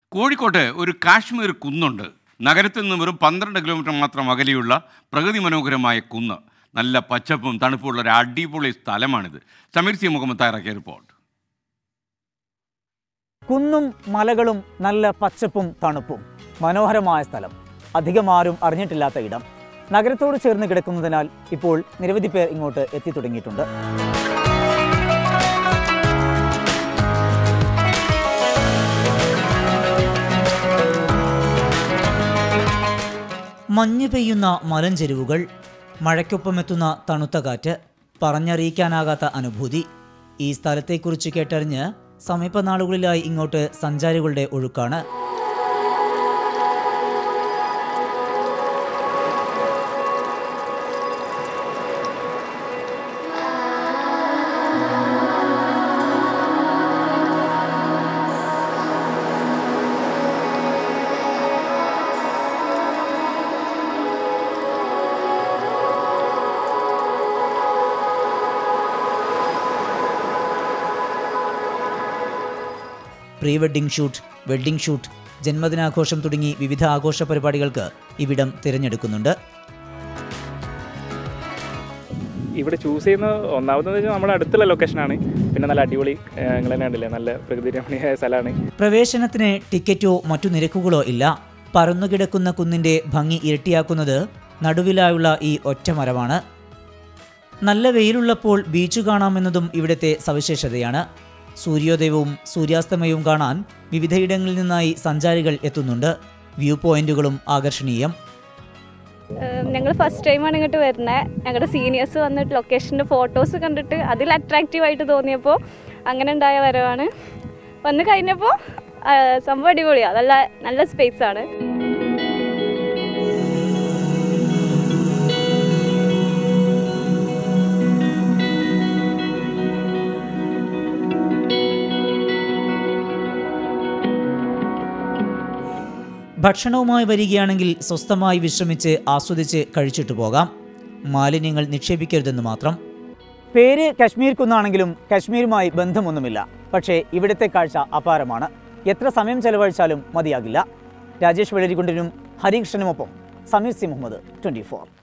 കോഴിക്കോട്ട് ഒരു കാശ്മീർ കുന്നുണ്ട് നഗരത്തിൽ നിന്ന് വെറും പന്ത്രണ്ട് കിലോമീറ്റർ മാത്രം അകലെയുള്ള പ്രകൃതി മനോഹരമായ കുന്ന് നല്ല പച്ചപ്പും തണുപ്പുള്ള ഒരു അടിപൊളി സ്ഥലമാണിത് സമീർ സി മുഹമ്മദ് തയ്യാറാക്കിയ റിപ്പോർട്ട് കുന്നും മലകളും നല്ല പച്ചപ്പും തണുപ്പും മനോഹരമായ സ്ഥലം അധികം ആരും അറിഞ്ഞിട്ടില്ലാത്ത ഇടം നഗരത്തോട് ചേർന്ന് കിടക്കുന്നതിനാൽ ഇപ്പോൾ നിരവധി പേർ ഇങ്ങോട്ട് എത്തി തുടങ്ങിയിട്ടുണ്ട് മഞ്ഞ് പെയ്യുന്ന മലഞ്ചെരുവുകൾ മഴയ്ക്കൊപ്പമെത്തുന്ന തണുത്ത കാറ്റ് പറഞ്ഞറിയിക്കാനാകാത്ത അനുഭൂതി ഈ സ്ഥലത്തെക്കുറിച്ച് കേട്ടറിഞ്ഞ് സമീപനാളുകളിലായി ഇങ്ങോട്ട് സഞ്ചാരികളുടെ ഒഴുക്കാണ് pre wedding shoot wedding shoot ജന്മദിനാഘോഷം തുടങ്ങി വിവിധ ആഘോഷ പരിപാടികൾക്ക് ഇവിടം തിരഞ്ഞെടുക്കുന്നുണ്ട് ഇവിടെ ചൂസ് ചെയ്യുന്ന ഒന്നാമതെന്ന് വെച്ചാൽ നമ്മുടെ അടുത്തുള്ള ലൊക്കേഷനാണ് പിന്നെ നല്ല അടിപൊളി ഏഹ് നിങ്ങൾ തന്നെ കണ്ടില്ലേ നല്ല പ്രകൃതി രമണീയമായ സ്ഥലമാണ് പ്രവേശനത്തിന് ടിക്കറ്റോ മറ്റു നിരക്കുകളോ ഇല്ല പരന്നുകിടക്കുന്ന കുന്നിന്റെ ഭംഗി ഇരട്ടിയാക്കുന്നത് നടുവിലായുള്ള ഈ ഒറ്റമരമാണ് നല്ല വെയിലുള്ളപ്പോൾ ബീച്ച് കാണാമെന്നതും ഇവിടുത്തെ സവിശേഷതയാണ് സൂര്യോദയവും സൂര്യാസ്തമയവും കാണാൻ വിവിധയിടങ്ങളിൽ നിന്നായി സഞ്ചാരികൾ എത്തുന്നുണ്ട് വ്യൂ പോയിന്റുകളും ആകർഷണീയം ഞങ്ങൾ ഫസ്റ്റ് ടൈമാണ് ഇങ്ങോട്ട് വരുന്നത് ഞങ്ങളുടെ സീനിയേഴ്സ് വന്നിട്ട് ലൊക്കേഷൻ്റെ ഫോട്ടോസ് കണ്ടിട്ട് അതിൽ അട്രാക്റ്റീവ് ആയിട്ട് തോന്നിയപ്പോൾ അങ്ങനെ ഉണ്ടായ വരവാണ് വന്ന് കഴിഞ്ഞപ്പോൾ ആ, സംഭവം അടിപൊളിയാണ് നല്ല നല്ല സ്പേസ് ആണ് ഭക്ഷണവുമായി വരികയാണെങ്കിൽ സ്വസ്ഥമായി വിശ്രമിച്ച് ആസ്വദിച്ച് കഴിച്ചിട്ട് പോകാം മാലിന്യങ്ങൾ നിക്ഷേപിക്കരുതെന്ന് മാത്രം പേര് കശ്മീർ കുന്നാണെങ്കിലും കശ്മീരുമായി ബന്ധമൊന്നുമില്ല പക്ഷേ ഇവിടുത്തെ കാഴ്ച അപാരമാണ് എത്ര സമയം ചെലവഴിച്ചാലും മതിയാകില്ല രാജേഷ് വെള്ളരിക്കുണ്ടിനും ഹരികൃഷ്ണനുമൊപ്പം സമീർ സി മുഹമ്മദ് ട്വൻറ്റി